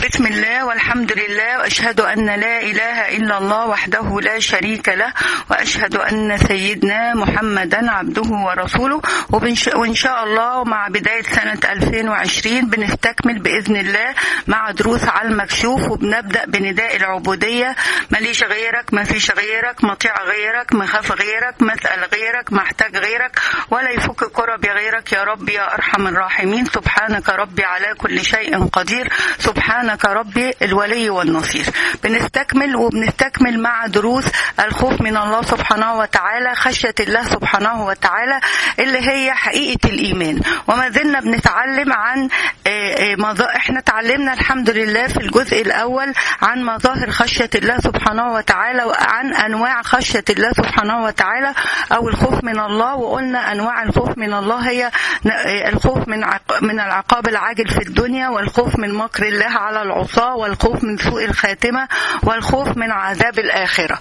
بسم الله والحمد لله واشهد ان لا اله الا الله وحده لا شريك له واشهد ان سيدنا محمدا عبده ورسوله وبنش- وان شاء الله مع بدايه سنه 2020 بنستكمل باذن الله مع دروس على المكشوف وبنبدا بنداء العبوديه ماليش غيرك ما فيش غيرك مطيع غيرك مخاف غيرك مسال غيرك محتاج غيرك ولا يفك كربي غيرك يا رب يا ارحم الراحمين سبحانك ربي على كل شيء قدير سبحانك ربي الولي والنصير بنستكمل وبنستكمل مع دروس الخوف من الله سبحانه وتعالى خشية الله سبحانه وتعالى اللي هي حقيقة الإيمان وما زلنا بنتعلم عن آه، آه، مظا- احنا تعلمنا الحمد لله في الجزء الأول عن مظاهر خشية الله سبحانه وتعالى وعن أنواع خشية الله سبحانه وتعالى أو الخوف من الله وقلنا أنواع الخوف من الله هي ن- آه، الخوف من عق- من العقاب العاجل في الدنيا والخوف من مكر الله على العصاة والخوف من سوء الخاتمة والخوف من عذاب الآخرة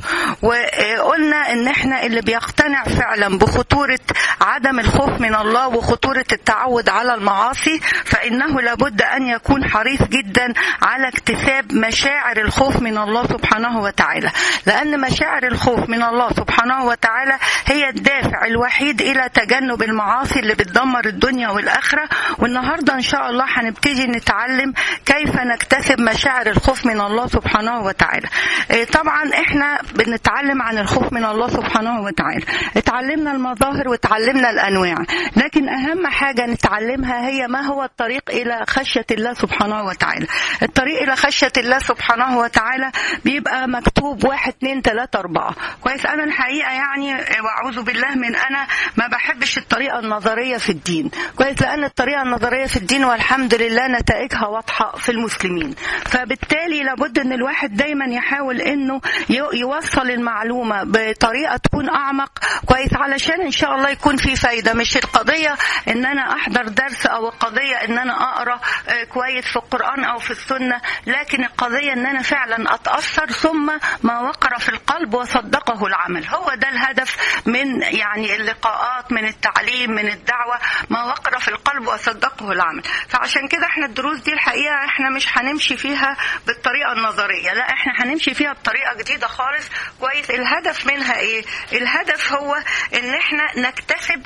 وقلنا ان احنا اللي بيقتنع فعلا بخطورة عدم الخوف من الله وخطورة التعود على المعاصي فإنه لابد أن يكون حريص جدا على اكتساب مشاعر الخوف من الله سبحانه وتعالى لأن مشاعر الخوف من الله سبحانه وتعالى هي الدافع الوحيد إلى تجنب المعاصي اللي بتدمر الدنيا والآخرة والنهاردة إن شاء الله هنبتدي نتعلم كيف نكتسب مشاعر الخوف من الله سبحانه وتعالى إيه، طبعا احنا بنتعلم عن الخوف من الله سبحانه وتعالى اتعلمنا المظاهر وتعلمنا الانواع لكن اهم حاجه نتعلمها هي ما هو الطريق الى خشيه الله سبحانه وتعالى الطريق الى خشيه الله سبحانه وتعالى بيبقى مكتوب واحد اتنين تلاته اربعه كويس انا الحقيقه يعني واعوذ بالله من انا ما بحبش الطريقه النظريه في الدين كويس لان الطريقه النظريه في الدين والحمد لله نتائجها واضحه في المسلمين فبالتالي لابد ان الواحد دايما يحاول انه ي- يوصل المعلومه بطريقه تكون اعمق كويس علشان ان شاء الله يكون في فايده مش القضيه ان انا احضر درس او القضيه ان انا اقرا آه، كويس في القران او في السنه لكن القضيه ان انا فعلا اتاثر ثم ما وقر في القلب وصدقه العمل هو ده الهدف من يعني اللقاءات من التعليم من الدعوه ما وقر في القلب وصدقه العمل فعشان كده احنا الدروس دي الحقيقه احنا مش هنمشي فيها بالطريقه النظريه لا احنا هنمشي فيها بطريقه جديده خالص كويس الهدف منها ايه الهدف هو ان احنا نكتسب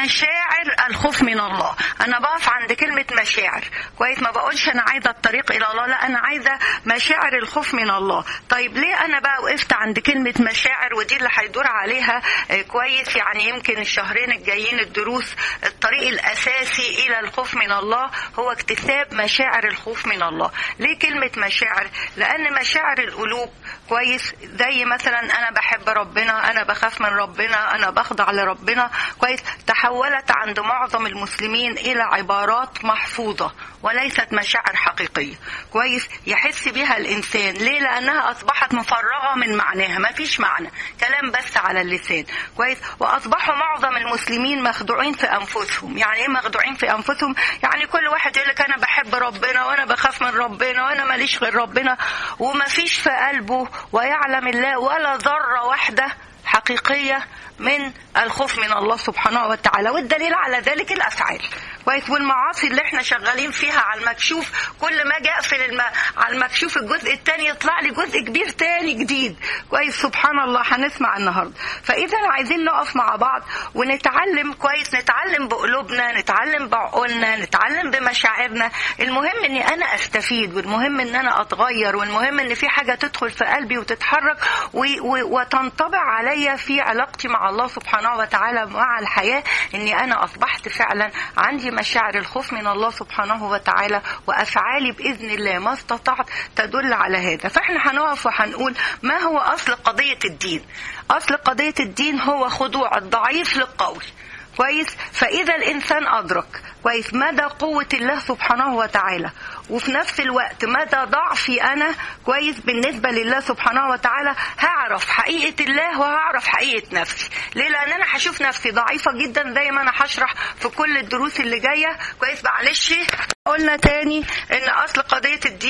مشاعر الخوف من الله انا بقف عند كلمه مشاعر كويس ما بقولش انا عايزه الطريق الى الله لا انا عايزه مشاعر الخوف من الله طيب ليه انا بقى وقفت عند كلمه مشاعر ودي اللي هيدور عليها آه، كويس يعني يمكن الشهرين الجايين الدروس الطريق الاساسي الى الخوف من الله هو اكتساب مشاعر الخوف من الله ليه كلمه مشاعر لان مشاعر القلوب كويس زي مثلا انا بحب ربنا انا بخاف من ربنا انا بخضع لربنا كويس تحولت عند معظم المسلمين الى عبارات محفوظه وليست مشاعر حقيقيه كويس يحس بها الانسان ليه لانها اصبحت مفرغه من معناها ما فيش معنى كلام بس على اللسان كويس واصبحوا معظم المسلمين مخدوعين في انفسهم يعني ايه مخدوعين في انفسهم يعني كل واحد يقول لك انا بحب ربنا وانا بخاف من ربنا وانا ماليش غير ربنا وما فيش في قلبه ويعلم الله ولا ذره واحده حقيقيه من الخوف من الله سبحانه وتعالى والدليل على ذلك الافعال كويس والمعاصي اللي احنا شغالين فيها على المكشوف كل ما اجي اقفل الم... على المكشوف الجزء الثاني يطلع لي جزء كبير تاني جديد كويس سبحان الله هنسمع النهارده فاذا عايزين نقف مع بعض ونتعلم كويس نتعلم بقلوبنا نتعلم بعقولنا نتعلم بمشاعرنا المهم اني انا استفيد والمهم ان انا اتغير والمهم ان في حاجه تدخل في قلبي وتتحرك و... و... وتنطبع عليا في علاقتي مع الله سبحانه وتعالى مع الحياه اني انا اصبحت فعلا عندي مشاعر الخوف من الله سبحانه وتعالى وافعالي باذن الله ما استطعت تدل على هذا فاحنا هنقف وهنقول ما هو اصل قضيه الدين اصل قضيه الدين هو خضوع الضعيف للقول كويس فاذا الانسان ادرك كويس مدى قوه الله سبحانه وتعالى وفي نفس الوقت مدى ضعفي انا كويس بالنسبه لله سبحانه وتعالى هعرف حقيقه الله وهعرف حقيقه نفسي ليه لان انا هشوف نفسي ضعيفه جدا زي ما انا هشرح في كل الدروس اللي جايه كويس معلش قلنا تاني ان اصل قضيه الدين خضوع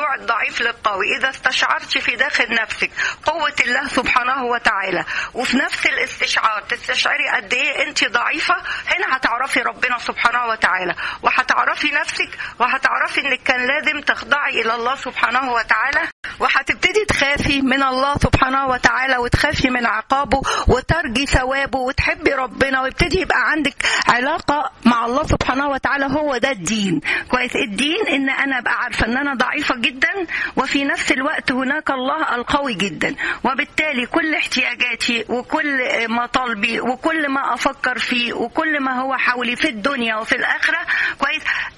رجوع الضعيف للقوي اذا استشعرت في داخل نفسك قوه الله سبحانه وتعالى وفي نفس الاستشعار تستشعري قد ايه انت ضعيفه هنا هتعرفي ربنا سبحانه وتعالى وهتعرفي نفسك وهتعرفي انك كان لازم تخضعي الى الله سبحانه وتعالى وهتبتدي تخافي من الله سبحانه وتعالى وتخافي من عقابه وترجي ثوابه وتحبي ربنا ويبتدي يبقى عندك علاقة مع الله سبحانه وتعالى هو ده الدين كويس الدين ان انا ابقى عارفة ان انا ضعيفة جدا وفي نفس الوقت هناك الله القوي جدا وبالتالي كل احتياجاتي وكل مطالبي وكل ما افكر فيه وكل ما هو حولي في الدنيا وفي الاخرة كويس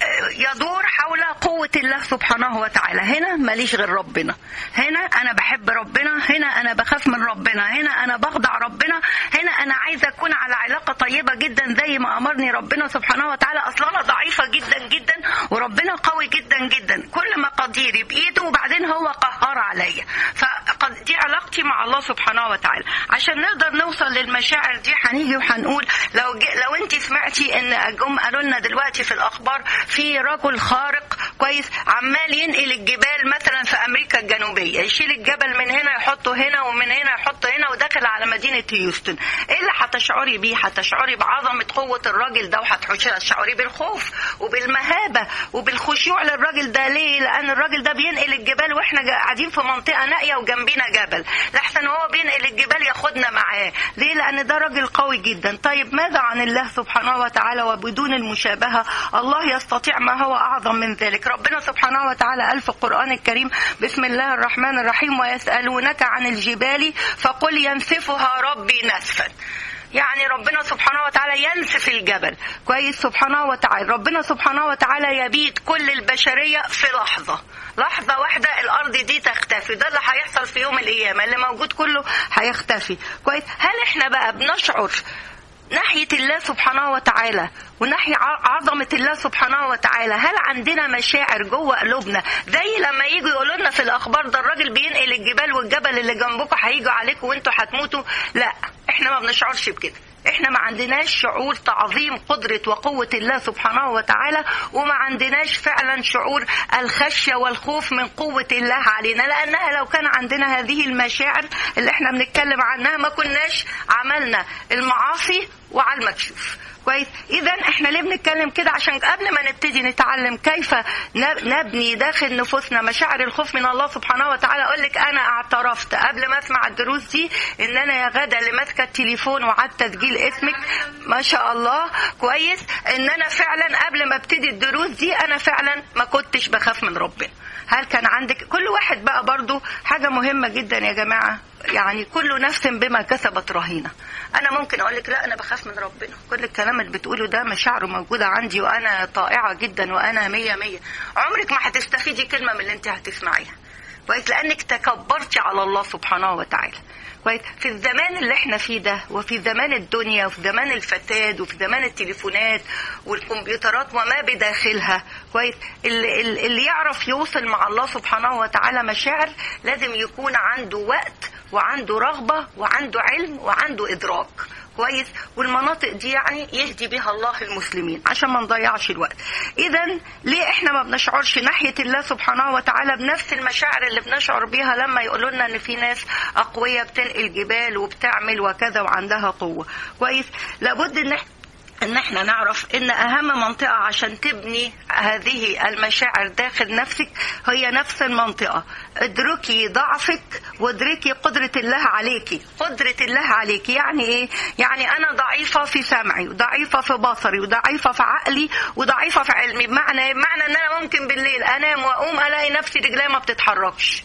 يدور حول قوة الله سبحانه وتعالى هنا ماليش غير ربنا هنا انا بحب ربنا هنا انا بخاف من ربنا هنا انا بخضع ربنا هنا انا عايزه اكون على علاقه طيبه جدا زي ما امرني ربنا سبحانه وتعالى اصلا انا ضعيفه جدا جدا وربنا قوي جدا جدا كل مقاديري بايده وبعدين هو قهار عليا فدي علاقتي مع الله سبحانه وتعالى عشان نقدر نوصل للمشاعر دي هنيجي وهنقول لو لو انت سمعتي ان جم قالوا لنا دلوقتي في الاخبار في رجل خارق كويس عمال ينقل الجبال مثلا في امريكا الجنوبيه يشيل الجبل من هنا يحطه هنا ومن هنا يحطه هنا وداخل على مدينه هيوستن ايه اللي هتشعري بيه هتشعري بعظمه قوه الراجل ده وهتشعري بالخوف وبالمهابه وبالخشوع للراجل ده ليه لان الراجل ده بينقل الجبال واحنا قاعدين في منطقه نائيه وجنبنا جبل لحسن هو بينقل الجبال ياخدنا معاه ليه لان ده راجل قوي جدا طيب ماذا عن الله سبحانه وتعالى وبدون المشابهه الله يستطيع ما هو اعظم من ذلك ربنا سبحانه وتعالى قال في القران الكريم بسم الله الرحمن الرحيم ويسالونك عن الجبال فقل ينسفها ربي نسفا يعني ربنا سبحانه وتعالى ينسف الجبل كويس سبحانه وتعالى ربنا سبحانه وتعالى يبيد كل البشرية في لحظة لحظة واحدة الأرض دي تختفي ده اللي هيحصل في يوم القيامة اللي موجود كله هيختفي كويس هل احنا بقى بنشعر ناحية الله سبحانه وتعالى وناحية عظمة الله سبحانه وتعالى هل عندنا مشاعر جوه قلوبنا زي لما يجوا يقولوا لنا في الأخبار ده الراجل بينقل الجبال والجبل اللي جنبكم هيجوا عليكم وانتوا هتموتوا لا احنا ما بنشعرش بكده احنا ما عندناش شعور تعظيم قدرة وقوة الله سبحانه وتعالى وما عندناش فعلا شعور الخشية والخوف من قوة الله علينا لأنها لو كان عندنا هذه المشاعر اللي احنا بنتكلم عنها ما كناش عملنا المعاصي وعلى المكشوف كويس اذا احنا ليه بنتكلم كده عشان قبل ما نبتدي نتعلم كيف نبني داخل نفوسنا مشاعر الخوف من الله سبحانه وتعالى اقول لك انا اعترفت قبل ما اسمع الدروس دي ان انا يا غدا اللي ماسكه التليفون وعدت تسجيل اسمك ما شاء الله كويس ان انا فعلا قبل ما ابتدي الدروس دي انا فعلا ما كنتش بخاف من ربنا هل كان عندك كل واحد بقى برضو حاجة مهمة جدا يا جماعة يعني كل نفس بما كسبت رهينة أنا ممكن أقول لك لا أنا بخاف من ربنا كل الكلام اللي بتقوله ده مشاعره موجودة عندي وأنا طائعة جدا وأنا مية مية عمرك ما هتستفيدي كلمة من اللي أنت هتسمعيها كويس لأنك تكبرتي على الله سبحانه وتعالى كويس في الزمان اللي احنا فيه ده وفي زمان الدنيا وفي زمان الفساد وفي زمان التليفونات والكمبيوترات وما بداخلها كويس اللي, اللي يعرف يوصل مع الله سبحانه وتعالى مشاعر لازم يكون عنده وقت وعنده رغبة وعنده علم وعنده إدراك كويس والمناطق دي يعني يهدي بها الله المسلمين عشان ما نضيعش الوقت اذا ليه احنا ما بنشعرش ناحيه الله سبحانه وتعالى بنفس المشاعر اللي بنشعر بيها لما يقولوا لنا ان في ناس اقوياء بتنقل جبال وبتعمل وكذا وعندها قوه كويس لابد ان احنا ان احنا نعرف ان اهم منطقة عشان تبني هذه المشاعر داخل نفسك هي نفس المنطقة ادركي ضعفك وادركي قدرة الله عليكي قدرة الله عليكي يعني ايه يعني انا ضعيفة في سمعي وضعيفة في بصري وضعيفة في عقلي وضعيفة في علمي بمعنى بمعنى ان انا ممكن بالليل انام واقوم الاقي نفسي رجلي ما بتتحركش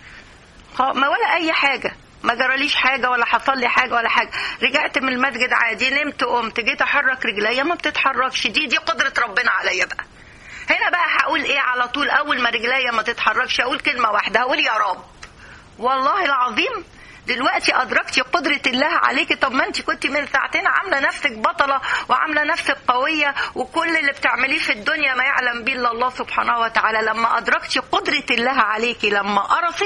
ما ولا اي حاجة ما جراليش حاجه ولا حصل لي حاجه ولا حاجه رجعت من المسجد عادي نمت قمت جيت احرك رجليا ما بتتحركش دي دي قدره ربنا عليا بقى هنا بقى هقول ايه على طول اول ما رجليا ما تتحركش اقول كلمه واحده هقول يا رب والله العظيم دلوقتي ادركتي قدره الله عليكي طب ما انت كنت من ساعتين عامله نفسك بطله وعامله نفسك قويه وكل اللي بتعمليه في الدنيا ما يعلم به الا الله سبحانه وتعالى لما ادركتي قدره الله عليكي لما قرصك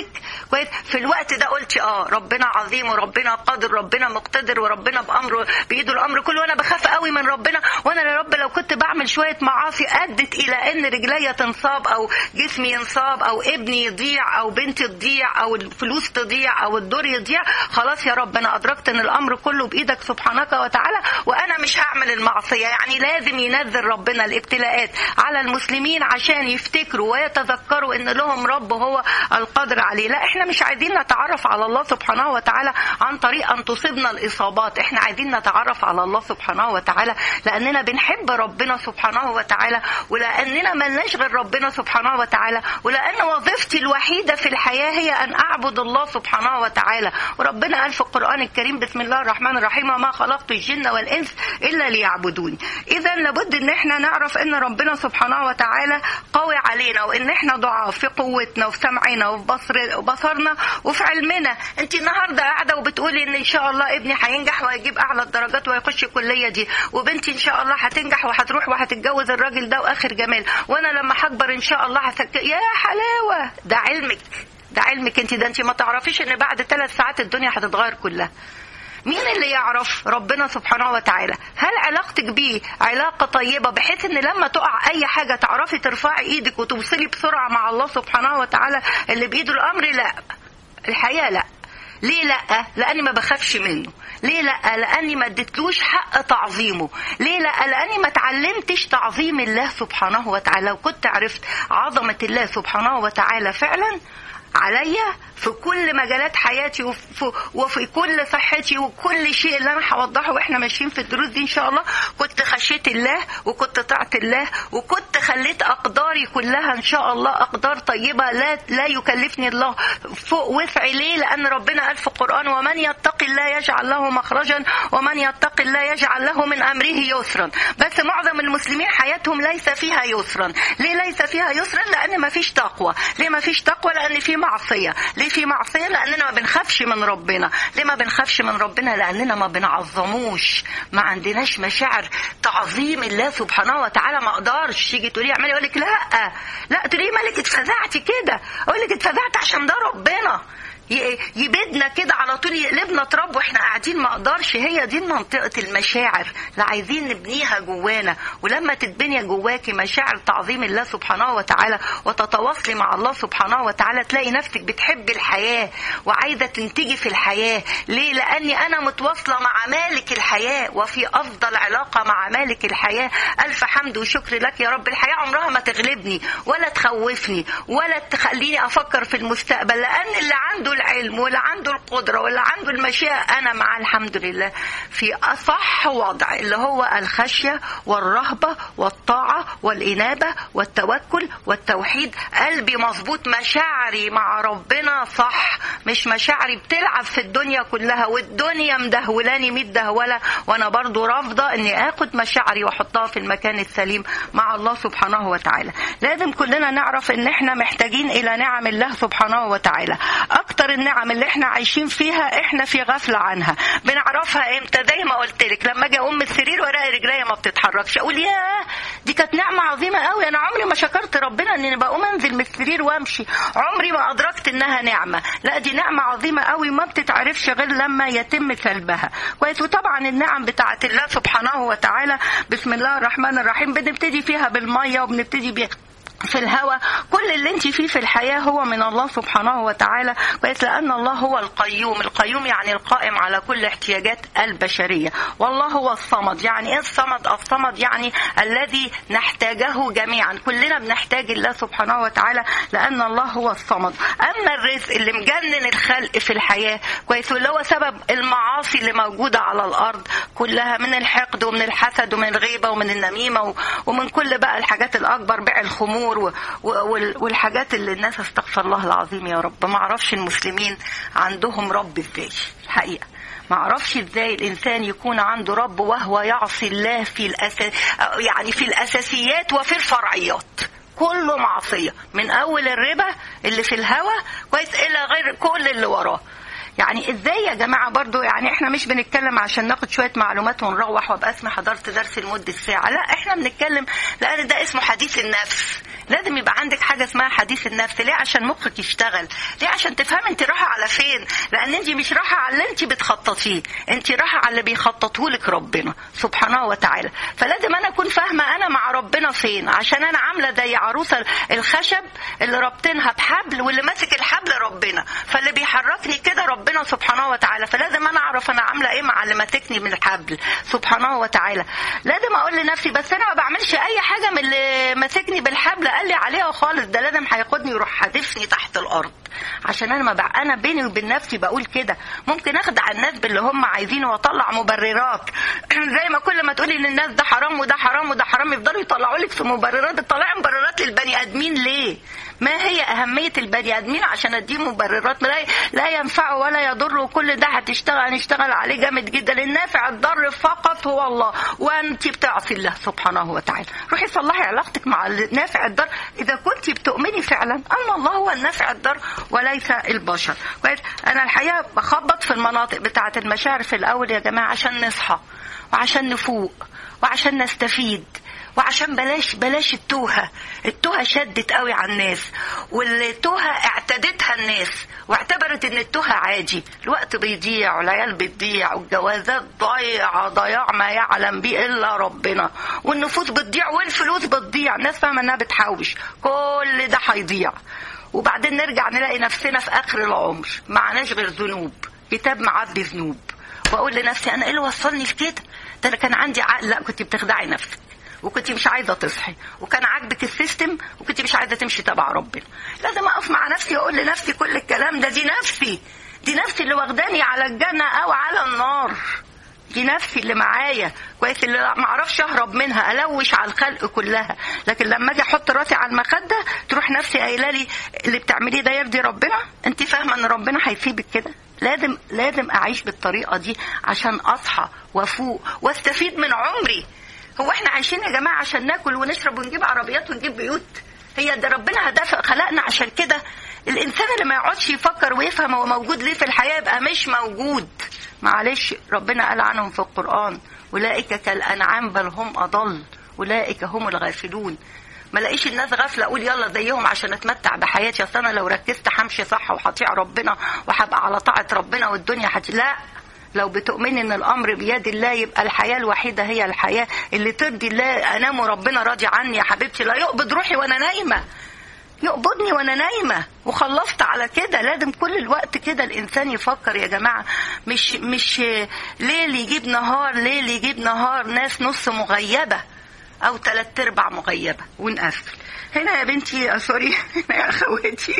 كويس في الوقت ده قلت اه ربنا عظيم وربنا قادر وربنا مقتدر وربنا بامره بايده الامر كله وانا بخاف قوي من ربنا وانا يا رب لو كنت بعمل شويه معاصي ادت الى ان رجليا تنصاب او جسمي ينصاب او ابني يضيع او بنتي تضيع او الفلوس تضيع او الدور يضيع خلاص يا رب انا ادركت ان الامر كله بايدك سبحانك وتعالى وانا مش هعمل المعصيه يعني لازم ينزل ربنا الابتلاءات على المسلمين عشان يفتكروا ويتذكروا ان لهم رب هو القادر عليه لا احنا مش عايزين نتعرف على الله سبحانه وتعالى عن طريق ان تصيبنا الاصابات احنا عايزين نتعرف على الله سبحانه وتعالى لاننا بنحب ربنا سبحانه وتعالى ولاننا ملناش غير ربنا سبحانه وتعالى ولان وظيفتي الوحيده في الحياه هي ان اعبد الله سبحانه وتعالى وربنا قال في القران الكريم بسم الله الرحمن الرحيم وما خلقت الجن والانس الا ليعبدوني اذا لابد ان احنا نعرف ان ربنا سبحانه وتعالى قوي علينا وان احنا ضعاف في قوتنا وفي سمعنا وفي بصر بصرنا وفي علمنا انت النهارده قاعده وبتقولي ان ان شاء الله ابني هينجح وهيجيب اعلى الدرجات وهيخش الكليه دي وبنتي ان شاء الله هتنجح وهتروح وهتتجوز الراجل ده واخر جمال وانا لما هكبر ان شاء الله هسك... يا حلاوه ده علمك ده علمك انت ده انت ما تعرفيش ان بعد ثلاث ساعات الدنيا هتتغير كلها مين اللي يعرف ربنا سبحانه وتعالى هل علاقتك بيه علاقة طيبة بحيث ان لما تقع اي حاجة تعرفي ترفعي ايدك وتوصلي بسرعة مع الله سبحانه وتعالى اللي بايده الامر لا الحقيقة لا ليه لا لاني ما بخافش منه ليه لا لاني ما اديتلوش حق تعظيمه ليه لا لاني ما اتعلمتش تعظيم الله سبحانه وتعالى لو كنت عرفت عظمه الله سبحانه وتعالى فعلا عليا في كل مجالات حياتي وفي, وفي كل صحتي وكل شيء اللي انا هوضحه واحنا ماشيين في الدروس دي ان شاء الله كنت خشيت الله وكنت طعت الله وكنت خليت اقداري كلها ان شاء الله اقدار طيبه لا لا يكلفني الله فوق وسعي ليه لان ربنا قال في القران ومن يتق الله يجعل له مخرجا ومن يتق الله يجعل له من امره يسرا بس معظم المسلمين حياتهم ليس فيها يسرا ليه ليس فيها يسرا لان ما فيش تقوى ليه ما فيش تقوى لان في معصيه ليه في معصيه لاننا ما بنخافش من ربنا ليه ما بنخافش من ربنا لاننا ما بنعظموش ما عندناش مشاعر تعظيم الله سبحانه وتعالى ما اقدرش تيجي تقولي اعملي اقول لك لا لا تقولي مالك اتفزعتي كده اقول لك اتفزعت عشان ده ربنا يبيدنا كده على طول يقلبنا تراب واحنا قاعدين ما اقدرش هي دي منطقه المشاعر اللي عايزين نبنيها جوانا ولما تتبني جواكي مشاعر تعظيم الله سبحانه وتعالى وتتواصلي مع الله سبحانه وتعالى تلاقي نفسك بتحبي الحياه وعايزه تنتجي في الحياه ليه لاني انا متواصله مع مالك الحياه وفي افضل علاقه مع مالك الحياه الف حمد وشكر لك يا رب الحياه عمرها ما تغلبني ولا تخوفني ولا تخليني افكر في المستقبل لان اللي عنده العلم واللي عنده القدرة واللي عنده المشيئة أنا مع الحمد لله في أصح وضع اللي هو الخشية والرهبة والطاعة والإنابة والتوكل والتوحيد قلبي مظبوط مشاعري مع ربنا صح مش مشاعري بتلعب في الدنيا كلها والدنيا مدهولاني ميت دهولة وأنا برضو رافضة إني آخد مشاعري وأحطها في المكان السليم مع الله سبحانه وتعالى لازم كلنا نعرف إن إحنا محتاجين إلى نعم الله سبحانه وتعالى أكتر النعم اللي احنا عايشين فيها احنا في غفله عنها بنعرفها امتى زي ما قلت لك لما اجي اقوم من السرير والاقي رجليا ما بتتحركش اقول ياه دي كانت نعمه عظيمه قوي انا عمري ما شكرت ربنا اني بقوم انزل من السرير وامشي عمري ما ادركت انها نعمه لا دي نعمه عظيمه قوي ما بتتعرفش غير لما يتم سلبها كويس وطبعا النعم بتاعه الله سبحانه وتعالى بسم الله الرحمن الرحيم بنبتدي فيها بالميه وبنبتدي بيها في الهوى كل اللي انت فيه في الحياة هو من الله سبحانه وتعالى كويس لأن الله هو القيوم القيوم يعني القائم على كل احتياجات البشرية والله هو الصمد يعني ايه الصمد الصمد يعني الذي نحتاجه جميعا كلنا بنحتاج الله سبحانه وتعالى لأن الله هو الصمد أما الرزق اللي مجنن الخلق في الحياة كويس واللي هو سبب المعاصي اللي موجودة على الأرض كلها من الحقد ومن الحسد ومن الغيبة ومن النميمة ومن كل بقى الحاجات الأكبر بيع الخمور والحاجات اللي الناس استغفر الله العظيم يا رب ما اعرفش المسلمين عندهم رب ازاي الحقيقه ما اعرفش ازاي الانسان يكون عنده رب وهو يعصي الله في الأساس يعني في الاساسيات وفي الفرعيات كله معصيه من اول الربا اللي في الهوى كويس الى غير كل اللي وراه يعني ازاي يا جماعه برضو يعني احنا مش بنتكلم عشان ناخد شويه معلومات ونروح وابقى اسمي حضرت درس لمده ساعه لا احنا بنتكلم لان ده اسمه حديث النفس لازم يبقى عندك حاجه اسمها حديث النفس ليه عشان مخك يشتغل ليه عشان تفهمي انت رايحه على فين لان انت مش رايحه على اللي انت بتخططيه انت رايحه على اللي بيخططه لك ربنا سبحانه وتعالى فلازم انا اكون فاهمه انا مع ربنا فين عشان انا عامله زي عروسه الخشب اللي رابطينها بحبل واللي ماسك الحبل ربنا فاللي بيحركني كده ربنا سبحانه وتعالى فلازم انا اعرف انا عامله ايه مع اللي ماسكني من الحبل سبحانه وتعالى لازم اقول لنفسي بس انا ما بعملش اي حاجه من اللي ماسكني بالحبل قال لي عليها خالص ده لازم هياخدني يروح حادفني تحت الارض عشان انا ما بع... انا بيني وبين نفسي بقول كده ممكن اخدع الناس باللي هم عايزينه واطلع مبررات زي ما كل ما تقولي للناس ده حرام وده حرام وده حرام يفضلوا يطلعوا لك في مبررات تطلعي مبررات للبني ادمين ليه ما هي أهمية البني آدمين عشان أديه مبررات لا, لا ينفع ولا يضر وكل ده هتشتغل هنشتغل عليه جامد جدا النافع الضر فقط هو الله وأنت بتعصي الله سبحانه وتعالى روحي صلحي علاقتك مع النافع الضر إذا كنت بتؤمني فعلا أن الله هو النافع الضر وليس البشر كويس أنا الحقيقة بخبط في المناطق بتاعة المشاعر في الأول يا جماعة عشان نصحى وعشان نفوق وعشان نستفيد وعشان بلاش بلاش التوهه التوهه شدت قوي على الناس والتوهه اعتادتها الناس واعتبرت ان التوهه عادي الوقت بيضيع والعيال بتضيع والجوازات ضايعه ضياع ما يعلم به الا ربنا والنفوس بتضيع والفلوس بتضيع الناس فاهمه انها بتحوش كل ده هيضيع وبعدين نرجع نلاقي نفسنا في اخر العمر معناش غير ذنوب كتاب معبي ذنوب واقول لنفسي انا ايه اللي وصلني لكده ده انا كان عندي عقل لا كنت بتخدعي نفسك وكنت مش عايزه تصحي وكان عاجبك السيستم وكنت مش عايزه تمشي تبع ربنا لازم اقف مع نفسي واقول لنفسي كل الكلام ده دي نفسي دي نفسي اللي واخداني على الجنه او على النار دي نفسي اللي معايا كويس اللي ما اعرفش اهرب منها الوش على الخلق كلها لكن لما اجي احط راسي على المخده تروح نفسي قايله لي اللي بتعمليه ده يرضي ربنا انت فاهمه ان ربنا هيسيبك كده لازم لازم اعيش بالطريقه دي عشان اصحى وافوق واستفيد من عمري هو احنا عايشين يا جماعه عشان ناكل ونشرب ونجيب عربيات ونجيب بيوت هي ده ربنا هدف خلقنا عشان كده الانسان اللي ما يقعدش يفكر ويفهم هو موجود ليه في الحياه يبقى مش موجود معلش ربنا قال عنهم في القران اولئك كالانعام بل هم اضل اولئك هم الغافلون ما لاقيش الناس غافله اقول يلا زيهم عشان اتمتع بحياتي اصل انا لو ركزت همشي صح وهطيع ربنا وهبقى على طاعه ربنا والدنيا هت لا لو بتؤمني ان الامر بيد الله يبقى الحياه الوحيده هي الحياه اللي ترضي الله انام وربنا راضي عني يا حبيبتي لا يقبض روحي وانا نايمه يقبضني وانا نايمه وخلصت على كده لازم كل الوقت كده الانسان يفكر يا جماعه مش مش ليل يجيب نهار ليل يجيب نهار ناس نص مغيبه او ثلاث ارباع مغيبه ونقفل هنا يا بنتي سوري هنا يا اخواتي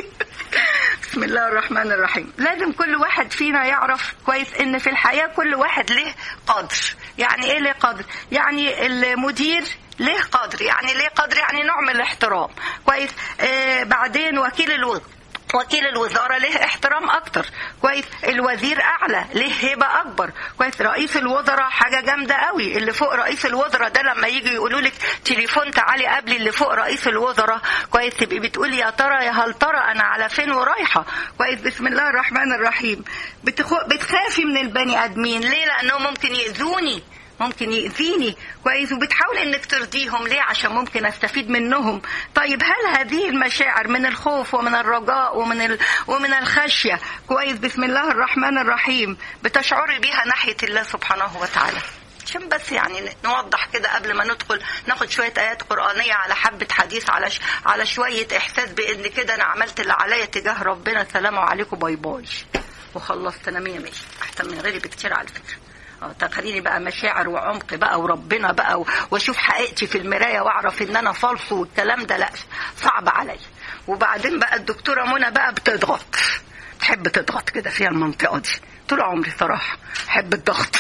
بسم الله الرحمن الرحيم لازم كل واحد فينا يعرف كويس ان في الحياه كل واحد له قدر يعني ايه له قدر يعني المدير ليه قدر يعني ليه قدر يعني نوع من الاحترام كويس آه بعدين وكيل الوزراء وكيل الوزارة له احترام أكتر كويس الوزير أعلى له هيبة أكبر كويس رئيس الوزراء حاجة جامدة قوي اللي فوق رئيس الوزراء ده لما يجي يقولوا لك تليفون تعالي قبلي اللي فوق رئيس الوزراء كويس تبقي بتقولي يا ترى يا هل ترى أنا على فين ورايحة كويس بسم الله الرحمن الرحيم بتخو... بتخافي من البني آدمين ليه لأنهم ممكن يأذوني ممكن يأذيني كويس وبتحاول انك ترضيهم ليه عشان ممكن استفيد منهم طيب هل هذه المشاعر من الخوف ومن الرجاء ومن ال... ومن الخشيه كويس بسم الله الرحمن الرحيم بتشعري بيها ناحيه الله سبحانه وتعالى عشان بس يعني نوضح كده قبل ما ندخل ناخد شويه ايات قرانيه على حبه حديث على ش... على شويه احساس بان كده انا عملت اللي عليا تجاه ربنا سلام عليكم باي باي وخلصت انا مية مية احسن من غيري بكتير على فكره تخليني بقى مشاعر وعمق بقى وربنا بقى واشوف حقيقتي في المرايه واعرف ان انا فالص والكلام ده لا صعب عليا وبعدين بقى الدكتوره منى بقى بتضغط تحب تضغط كده فيها المنطقه دي طول عمري صراحه احب الضغط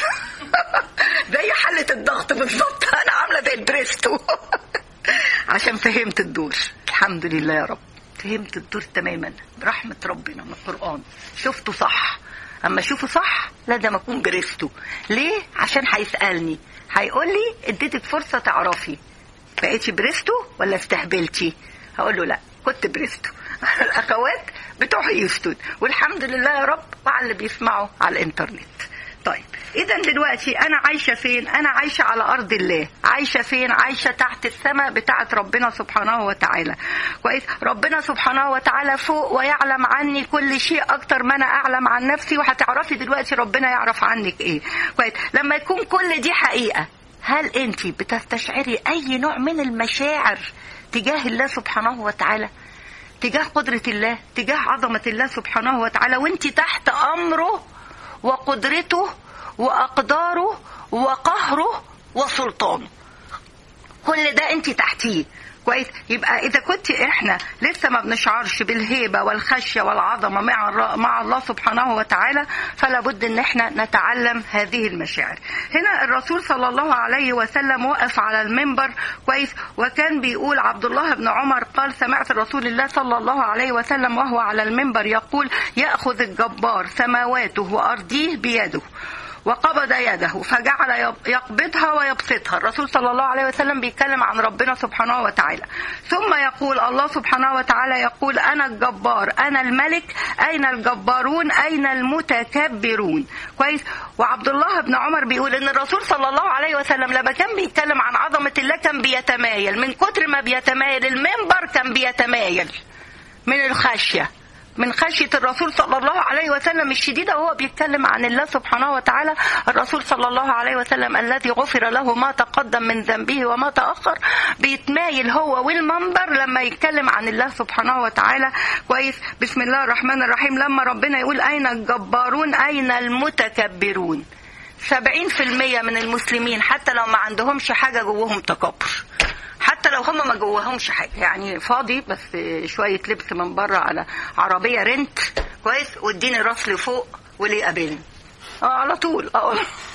زي حله الضغط بالظبط انا عامله زي البريستو عشان فهمت الدور الحمد لله يا رب فهمت الدور تماما برحمه ربنا من القران شفته صح اما اشوفه صح لازم اكون بريستو ليه عشان هيسالني هيقول لي اديتك فرصه تعرفي بقيتي بريستو ولا استهبلتي هقول له لا كنت بريستو الاخوات بتوع هيوستن والحمد لله يا رب وعلى اللي بيسمعوا على الانترنت طيب اذا دلوقتي انا عايشه فين انا عايشه على ارض الله عايشه فين عايشه تحت السماء بتاعه ربنا سبحانه وتعالى كويس ربنا سبحانه وتعالى فوق ويعلم عني كل شيء اكتر ما انا اعلم عن نفسي وهتعرفي دلوقتي ربنا يعرف عنك ايه كويس لما يكون كل دي حقيقه هل انت بتستشعري اي نوع من المشاعر تجاه الله سبحانه وتعالى تجاه قدرة الله تجاه عظمة الله سبحانه وتعالى وانت تحت أمره وقدرته وأقداره وقهره وسلطانه كل ده انت تحتيه كويس يبقى اذا كنت احنا لسه ما بنشعرش بالهيبه والخشيه والعظمه مع الر- مع الله سبحانه وتعالى فلا بد ان احنا نتعلم هذه المشاعر هنا الرسول صلى الله عليه وسلم وقف على المنبر كويس وكان بيقول عبد الله بن عمر قال سمعت رسول الله صلى الله عليه وسلم وهو على المنبر يقول ياخذ الجبار سماواته وارضيه بيده وقبض يده فجعل يب- يقبضها ويبسطها الرسول صلى الله عليه وسلم بيتكلم عن ربنا سبحانه وتعالى ثم يقول الله سبحانه وتعالى يقول أنا الجبار أنا الملك أين الجبارون أين المتكبرون كويس وعبد الله بن عمر بيقول ان الرسول صلى الله عليه وسلم لما كان بيتكلم عن عظمة الله كان بيتمايل من كتر ما بيتمايل المنبر كان بيتمايل من الخشية من خشية الرسول صلى الله عليه وسلم الشديدة وهو بيتكلم عن الله سبحانه وتعالى الرسول صلى الله عليه وسلم الذي غفر له ما تقدم من ذنبه وما تأخر بيتمايل هو والمنبر لما يتكلم عن الله سبحانه وتعالى كويس بسم الله الرحمن الرحيم لما ربنا يقول أين الجبارون أين المتكبرون سبعين في المية من المسلمين حتى لو ما عندهمش حاجة جواهم تكبر حتى لو هم ما جواهمش حاجه يعني فاضي بس شويه لبس من بره على عربيه رنت كويس واديني راس لفوق وليه قابلني اه على طول اه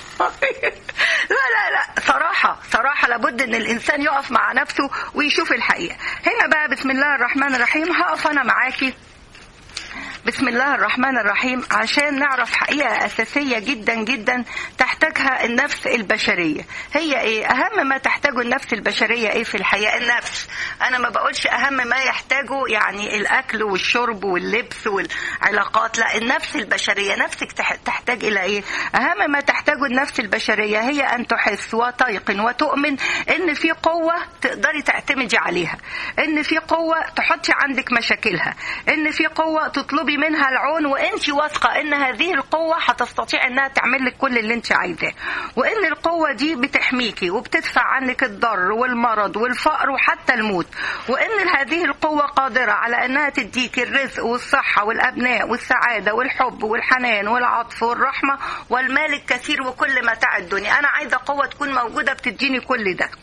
لا لا لا صراحة صراحة لابد ان الانسان يقف مع نفسه ويشوف الحقيقة هنا بقى بسم الله الرحمن الرحيم هقف انا معاكي بسم الله الرحمن الرحيم عشان نعرف حقيقة أساسية جدا جدا تحتاجها النفس البشرية هي إيه أهم ما تحتاجه النفس البشرية إيه في الحياة النفس أنا ما بقولش أهم ما يحتاجه يعني الأكل والشرب واللبس والعلاقات لا النفس البشرية نفسك تح- تحتاج إلى إيه أهم ما تحتاجه النفس البشرية هي أن تحس وتيقن وتؤمن إن في قوة تقدري تعتمدي عليها إن في قوة تحطي عندك مشاكلها إن في قوة تطلبي منها العون وانت واثقه ان هذه القوه هتستطيع انها تعمل لك كل اللي انت عايزاه وان القوه دي بتحميكي وبتدفع عنك الضر والمرض والفقر وحتى الموت وان هذه القوه قادره على انها تديك الرزق والصحه والابناء والسعاده والحب والحنان والعطف والرحمه والمال الكثير وكل متاع الدنيا انا عايزه قوه تكون موجوده بتديني كل ده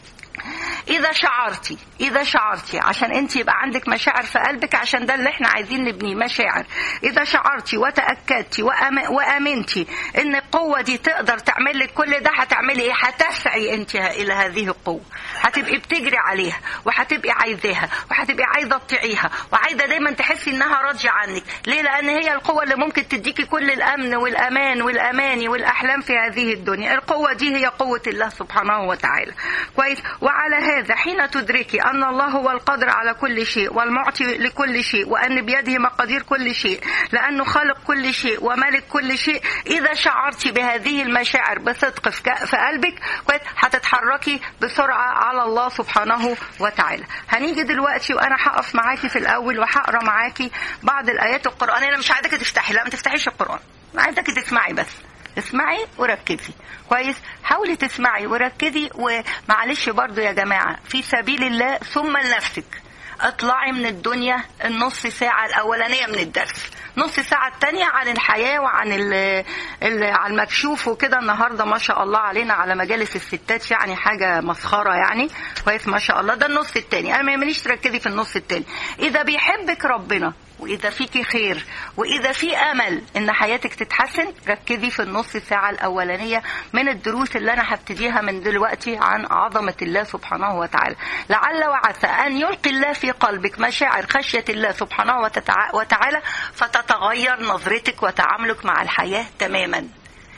اذا شعرتي اذا شعرتي عشان انت يبقى عندك مشاعر في قلبك عشان ده اللي احنا عايزين نبنيه مشاعر اذا شعرتي وتاكدتي وأم- وامنتي ان القوه دي تقدر تعمل لك كل ده هتعملي ايه هتسعي انت الى هذه القوه هتبقي بتجري عليها وهتبقي عايزاها وهتبقي عايزه تطيعيها وعايزه دايما تحسي انها راضيه عنك ليه لان هي القوه اللي ممكن تديكي كل الامن والامان والاماني والاحلام في هذه الدنيا القوه دي هي قوه الله سبحانه وتعالى كويس وعلى هذا حين تدركي ان الله هو القادر على كل شيء والمعطي لكل شيء وان بيده مقادير كل شيء لانه خالق كل شيء وملك كل شيء اذا شعرتي بهذه المشاعر بصدق في ك- في قلبك كويس هتتحركي بسرعه على الله سبحانه وتعالى هنيجي دلوقتي وانا هقف معاكي في الاول وهقرا معاكي بعض الايات القرانيه انا مش عايزاكي تفتحي لا ما تفتحيش القران أنا عايزاكي تسمعي بس اسمعي وركزي كويس حاولي تسمعي وركزي ومعلش برضو يا جماعة في سبيل الله ثم لنفسك اطلعي من الدنيا النص ساعة الأولانية من الدرس نص ساعة التانية عن الحياة وعن ال ال على المكشوف وكده النهاردة ما شاء الله علينا على مجالس الستات يعني حاجة مسخرة يعني كويس ما شاء الله ده النص التاني أنا ما يهمنيش تركزي في النص التاني إذا بيحبك ربنا واذا فيكي خير واذا في امل ان حياتك تتحسن ركزي في النص ساعه الاولانيه من الدروس اللي انا هبتديها من دلوقتي عن عظمه الله سبحانه وتعالى لعل وعسى ان يلقي الله في قلبك مشاعر خشيه الله سبحانه وتتع- وتعالى فتتغير نظرتك وتعاملك مع الحياه تماما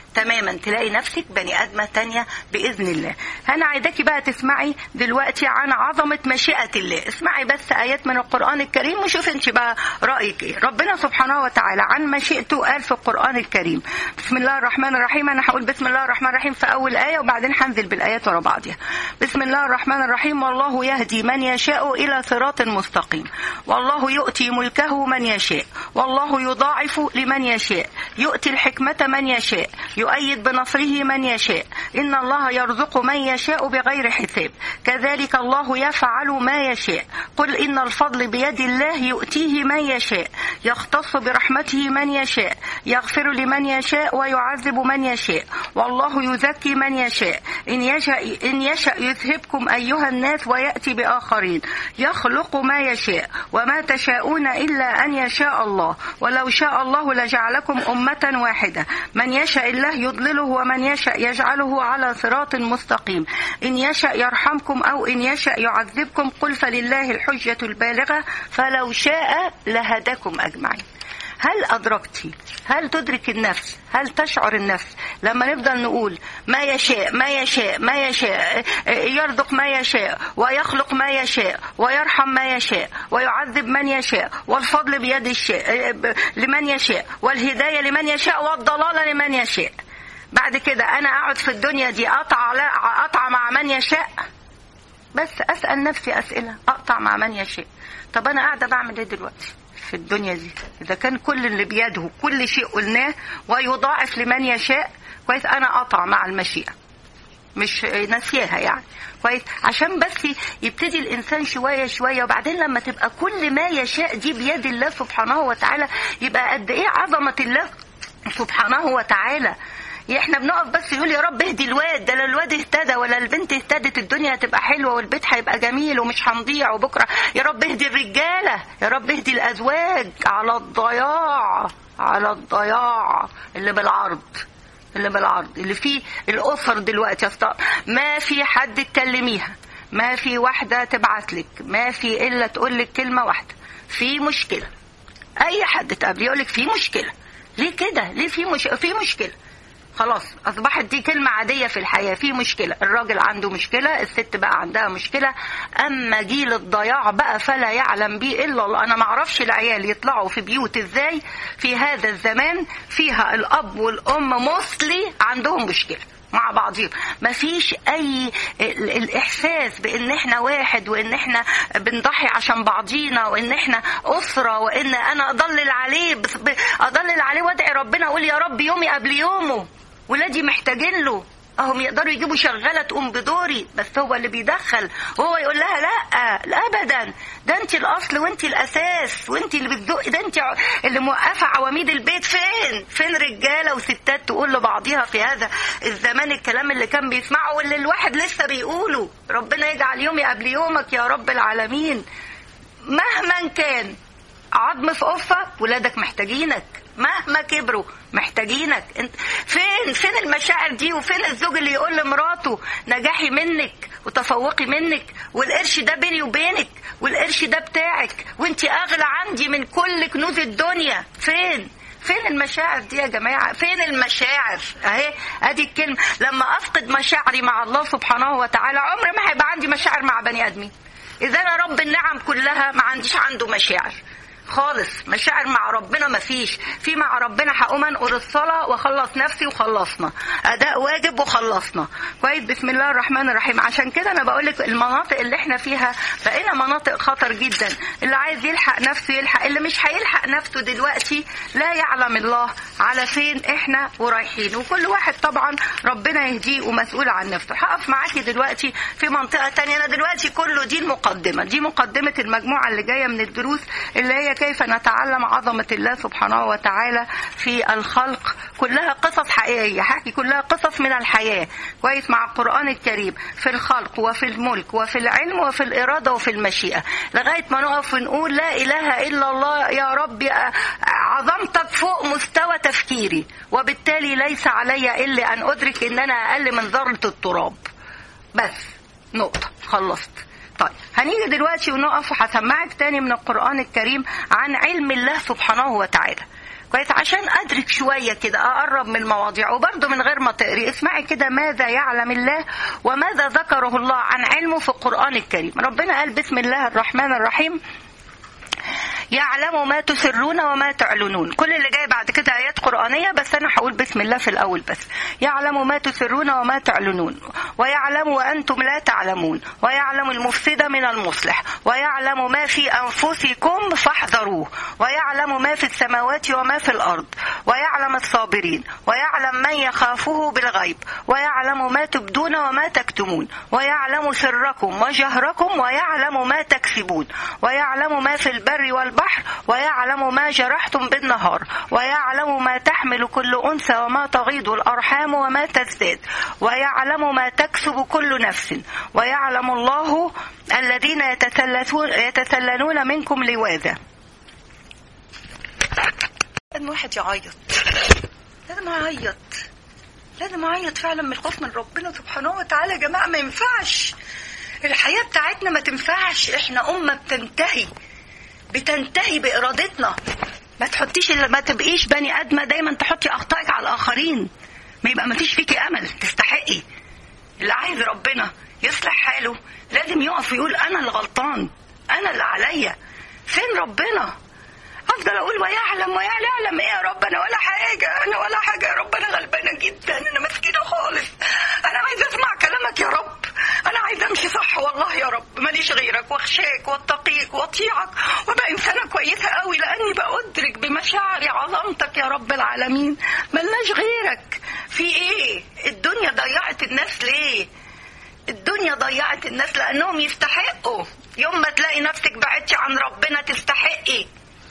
تماما تلاقي نفسك بني ادمه تانية باذن الله انا عايزاكي بقى تسمعي دلوقتي عن عظمه مشيئه الله اسمعي بس ايات من القران الكريم وشوف انت بقى رايك ايه ربنا سبحانه وتعالى عن مشيئته قال في القران الكريم بسم الله الرحمن الرحيم انا هقول بسم الله الرحمن الرحيم في اول ايه وبعدين هنزل بالايات ورا بعضها بسم الله الرحمن الرحيم والله يهدي من يشاء الى صراط مستقيم والله يؤتي ملكه من يشاء والله يضاعف لمن يشاء يؤتي الحكمه من يشاء يؤيد بنصره من يشاء إن الله يرزق من يشاء بغير حساب كذلك الله يفعل ما يشاء قل إن الفضل بيد الله يؤتيه من يشاء يختص برحمته من يشاء يغفر لمن يشاء ويعذب من يشاء والله يزكي من يشاء إن يشاء, إن يشاء يذهبكم أيها الناس ويأتي بآخرين يخلق ما يشاء وما تشاءون إلا أن يشاء الله ولو شاء الله لجعلكم أمة واحدة من يشاء الله يضلله ومن يشاء يجعله على صراط مستقيم إن يشاء يرحمكم أو إن يشاء يعذبكم قل فلله الحجة البالغة فلو شاء لهداكم أجمعين هل أدركتي هل تدرك النفس هل تشعر النفس لما نفضل نقول ما يشاء ما يشاء ما يشاء يرزق ما يشاء ويخلق ما يشاء ويرحم ما يشاء ويعذب من يشاء والفضل بيد الشاء لمن يشاء والهداية لمن يشاء والضلال لمن يشاء بعد كده انا اقعد في الدنيا دي اقطع لا اقطع مع من يشاء بس اسال نفسي اسئله اقطع مع من يشاء طب انا قاعده بعمل ايه دلوقتي في الدنيا دي اذا كان كل اللي بيده كل شيء قلناه ويضاعف لمن يشاء كويس انا اقطع مع المشيئه مش ناسياها يعني كويس عشان بس يبتدي الانسان شويه شويه وبعدين لما تبقى كل ما يشاء دي بيد الله سبحانه وتعالى يبقى قد ايه عظمه الله سبحانه وتعالى احنا بنقف بس يقول يا رب اهدي الواد ده لا الواد اهتدى ولا البنت اهتدت الدنيا هتبقى حلوه والبيت هيبقى جميل ومش هنضيع وبكره يا رب اهدي الرجاله يا رب اهدي الازواج على الضياع على الضياع اللي بالعرض اللي بالعرض اللي فيه الاسر دلوقتي يا ما في حد تكلميها ما في واحده تبعت لك ما في الا تقول لك كلمه واحده في مشكله اي حد تقابليه يقول لك في مشكله ليه كده ليه في مش... في مشكله خلاص اصبحت دي كلمه عاديه في الحياه في مشكله الراجل عنده مشكله الست بقى عندها مشكله اما جيل الضياع بقى فلا يعلم به الا الله انا ما اعرفش العيال يطلعوا في بيوت ازاي في هذا الزمان فيها الاب والام موصلي عندهم مشكله مع بعضهم مفيش اي الاحساس بان احنا واحد وان احنا بنضحي عشان بعضينا وان احنا اسره وان انا اضلل عليه اضلل عليه وادعي ربنا اقول يا رب يومي قبل يومه ولادي محتاجين له هم يقدروا يجيبوا شغالة تقوم بدوري بس هو اللي بيدخل وهو يقول لها لا لا ابدا ده انت الاصل وانت الاساس وانت اللي بتزقي ده انت اللي موقفه عواميد البيت فين فين رجاله وستات تقول لبعضيها في هذا الزمان الكلام اللي كان بيسمعه واللي الواحد لسه بيقوله ربنا يجعل يومي قبل يومك يا رب العالمين مهما كان عظم في قفه ولادك محتاجينك مهما كبروا محتاجينك انت فين فين المشاعر دي وفين الزوج اللي يقول لمراته نجاحي منك وتفوقي منك والقرش ده بيني وبينك والقرش ده بتاعك وانت اغلى عندي من كل كنوز الدنيا فين فين المشاعر دي يا جماعة فين المشاعر اهي ادي الكلمة لما افقد مشاعري مع الله سبحانه وتعالى عمري ما هيبقى عندي مشاعر مع بني ادمين اذا انا رب النعم كلها ما عنديش عنده مشاعر خالص مشاعر مع ربنا ما فيش في مع ربنا هقوم انقل الصلاه واخلص نفسي وخلصنا اداء واجب وخلصنا كويس بسم الله الرحمن الرحيم عشان كده انا بقول لك المناطق اللي احنا فيها بقينا مناطق خطر جدا اللي عايز يلحق نفسه يلحق اللي مش هيلحق نفسه دلوقتي لا يعلم الله على فين احنا ورايحين وكل واحد طبعا ربنا يهديه ومسؤول عن نفسه هقف معاكي دلوقتي في منطقه تانية انا دلوقتي كله دي المقدمه دي مقدمه المجموعه اللي جايه من الدروس اللي هي كيف نتعلم عظمة الله سبحانه وتعالى في الخلق كلها قصص حقيقية حكي كلها قصص من الحياة كويس مع القرآن الكريم في الخلق وفي الملك وفي العلم وفي الإرادة وفي المشيئة لغاية ما نقف ونقول لا إله إلا الله يا رب عظمتك فوق مستوى تفكيري وبالتالي ليس علي إلا أن أدرك أن أنا أقل من ذرة التراب بس نقطة خلصت طيب هنيجي دلوقتي ونقف وهسمعك تاني من القرآن الكريم عن علم الله سبحانه وتعالى كويس عشان ادرك شويه كده اقرب من المواضيع وبرضه من غير ما تقري اسمعي كده ماذا يعلم الله وماذا ذكره الله عن علمه في القران الكريم ربنا قال بسم الله الرحمن الرحيم يعلم ما تسرون وما تعلنون كل اللي جاي بعد كده ايات قرانيه بس انا هقول بسم الله في الاول بس يعلم ما تسرون وما تعلنون ويعلم وانتم لا تعلمون ويعلم المفسد من المصلح ويعلم ما في انفسكم فاحذروه ويعلم ما في السماوات وما في الارض ويعلم الصابرين ويعلم من يخافه بالغيب ويعلم ما تبدون وما تكتمون ويعلم سركم وجهركم ويعلم ما تكسبون ويعلم ما في البر والبحر ويعلم ما جرحتم بالنهار ويعلم ما تحمل كل أنثى وما تغيض الأرحام وما تزداد ويعلم ما تكسب كل نفس ويعلم الله الذين يتسلسون يتسللون منكم لواذا لازم واحد يعيط لازم اعيط لازم اعيط فعلا من الخوف من ربنا سبحانه وتعالى يا جماعه ما ينفعش الحياه بتاعتنا ما تنفعش احنا امه بتنتهي بتنتهي بارادتنا ما تحطيش ما تبقيش بني ادمه دايما تحطي اخطائك على الاخرين ما يبقى ما فيش فيكي امل تستحقي اللي عايز ربنا يصلح حاله لازم يقف ويقول انا اللي غلطان انا اللي عليا فين ربنا افضل اقول ويعلم ويعلم ايه يا رب انا ولا حاجه انا ولا حاجه يا رب انا غلبانه جدا انا مسكينه خالص انا عايزه اسمع كلامك يا رب انا عايزه امشي صح والله يا رب ماليش غيرك واخشاك واتقيك واطيعك وابقى انسانه كويسه قوي لاني بادرك بمشاعري عظمتك يا رب العالمين ملناش غيرك في ايه الدنيا ضيعت الناس ليه الدنيا ضيعت الناس لانهم يستحقوا يوم ما تلاقي نفسك بعدتي عن ربنا تستحقي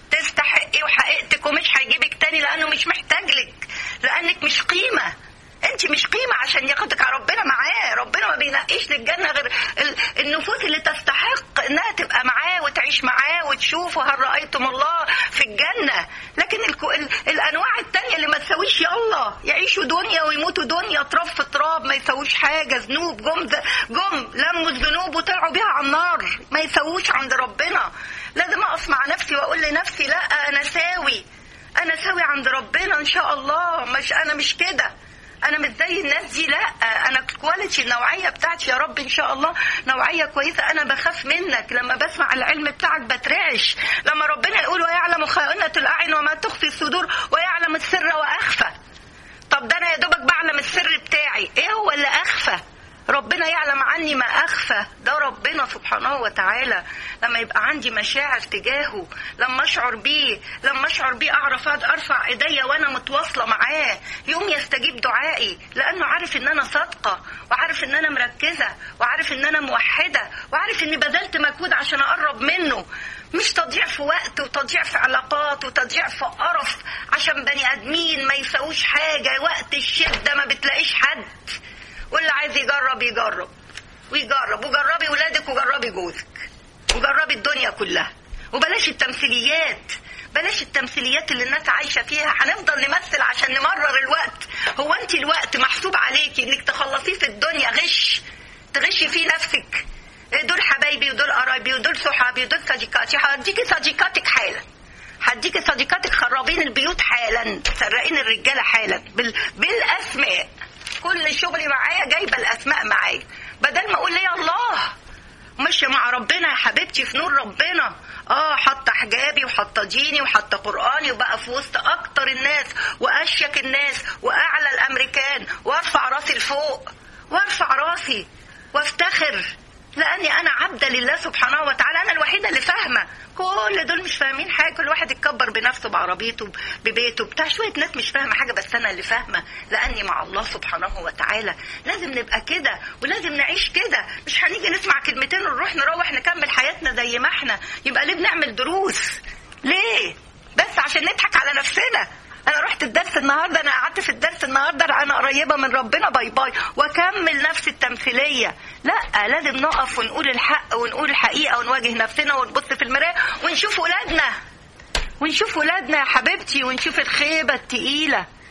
تستحقي وحقيقتك ومش هيجيبك تاني لانه مش محتاج لك لانك مش قيمه انت مش قيمه عشان ياخدك على ربنا معاه ربنا ما بينقيش للجنه غير النفوس اللي تستحق انها تبقى معاه وتعيش معاه وتشوفه هل رايتم الله في الجنه لكن الكو... ال... الانواع التانية اللي ما تسويش يلا يعيشوا دنيا ويموتوا دنيا تراب في تراب ما يسووش حاجه ذنوب جم جم لموا الذنوب وطلعوا بيها على النار ما يسووش عند ربنا لازم اقف مع نفسي واقول لنفسي لا انا ساوي انا ساوي عند ربنا ان شاء الله مش انا مش كده انا مش زي الناس دي لا انا الكواليتي النوعيه بتاعتي يا رب ان شاء الله نوعيه كويسه انا بخاف منك لما بسمع العلم بتاعك بترعش لما ربنا يقول ويعلم خائنه الاعين وما تخفي الصدور ويعلم السر واخفى طب ده انا يا دوبك بعلم السر بتاعي ايه هو اللي اخفى ربنا يعلم عني ما اخفى ده ربنا سبحانه وتعالى لما يبقى عندي مشاعر تجاهه لما اشعر بيه لما اشعر بيه اعرف ارفع ايديا وانا متواصله معاه يوم يستجيب دعائي لانه عارف ان انا صادقه وعارف ان انا مركزه وعارف ان انا موحده وعارف اني بذلت مجهود عشان اقرب منه مش تضييع في وقت وتضييع في علاقات وتضييع في قرف عشان بني ادمين ما يسووش حاجه وقت الشده ما بتلاقيش حد واللي عايز يجرب يجرب ويجرب وجربي ولادك وجربي جوزك وجربي الدنيا كلها وبلاش التمثيليات بلاش التمثيليات اللي الناس عايشة فيها هنفضل نمثل عشان نمرر الوقت هو انت الوقت محسوب عليكي انك تخلصيه في الدنيا غش تغشي فيه نفسك دول حبايبي ودول قرايبي ودول صحابي ودول صديقاتي هديكي صديقاتك حالا هديكي صديقاتك خرابين البيوت حالا سرقين الرجاله حالا بال... بالاسماء كل شغلي معايا جايبه الاسماء معايا بدل ما اقول لي الله ماشيه مع ربنا يا حبيبتي في نور ربنا اه حاطه حجابي وحاطه ديني وحاطه قراني وبقى في وسط اكتر الناس واشيك الناس واعلى الامريكان وارفع راسي لفوق وارفع راسي وافتخر لاني انا عبده لله سبحانه وتعالى انا الوحيده اللي فاهمه كل دول مش فاهمين حاجه كل واحد يتكبر بنفسه بعربيته ببيته بتاع شويه ناس مش فاهمه حاجه بس انا اللي فاهمه لاني مع الله سبحانه وتعالى لازم نبقى كده ولازم نعيش كده مش هنيجي نسمع كلمتين ونروح نروح نكمل حياتنا زي ما احنا يبقى ليه بنعمل دروس ليه بس عشان نضحك على نفسنا انا رحت الدرس النهارده انا قعدت في الدرس النهارده انا قريبه من ربنا باي باي واكمل نفس التمثيليه لا لازم نقف ونقول الحق ونقول الحقيقه ونواجه نفسنا ونبص في المرايه ونشوف ولادنا ونشوف ولادنا يا حبيبتي ونشوف الخيبه التقيله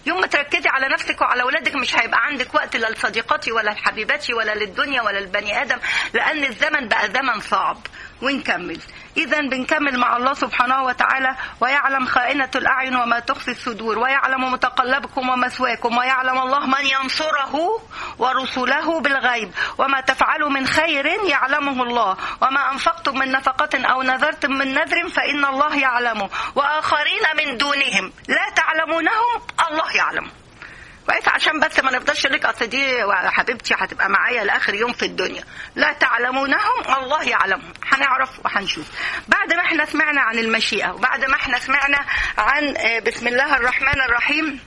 يوم ما تركزي على نفسك وعلى اولادك مش هيبقى عندك وقت لا لصديقاتي ولا لحبيباتي ولا للدنيا ولا للبني ادم لان الزمن بقى زمن صعب ونكمل إذا بنكمل مع الله سبحانه وتعالى ويعلم خائنة الأعين وما تخفي الصدور ويعلم متقلبكم ومثواكم ويعلم الله من ينصره ورسله بالغيب وما تفعلوا من خير يعلمه الله وما أنفقتم من نفقة أو نذرتم من نذر فإن الله يعلمه وآخرين من دونهم لا تعلمونهم الله يعلم كويس عشان بس ما نفضلش لك اصل دي حبيبتي هتبقى معايا لاخر يوم في الدنيا لا تعلمونهم الله يعلمهم هنعرف وهنشوف بعد ما احنا سمعنا عن المشيئه وبعد ما احنا سمعنا عن بسم الله الرحمن الرحيم